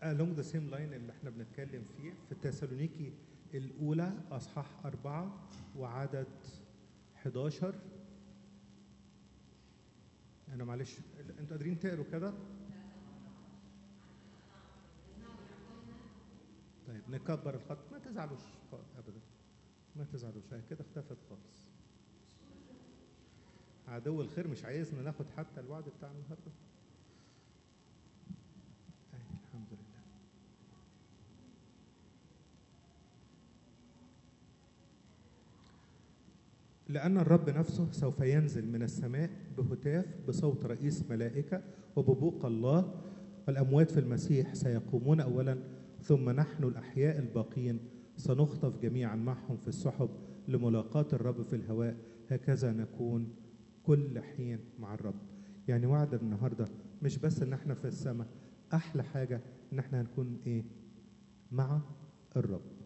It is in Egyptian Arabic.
along the same line اللي احنا بنتكلم فيه في تسالونيكي الأولى أصحاح أربعة وعدد 11 أنا معلش أنتوا قادرين تقروا كده؟ طيب نكبر الخط ما تزعلوش خالص أبدا ما تزعلوش هي كده اختفت خالص عدو الخير مش عايزنا ناخد حتى الوعد بتاع النهارده أي الحمد لله لأن الرب نفسه سوف ينزل من السماء بهتاف بصوت رئيس ملائكة وببوق الله والأموات في المسيح سيقومون أولا ثم نحن الأحياء الباقين سنخطف جميعا معهم في السحب لملاقاة الرب في الهواء هكذا نكون كل حين مع الرب يعني وعد النهاردة مش بس ان احنا في السماء احلى حاجة ان احنا هنكون ايه مع الرب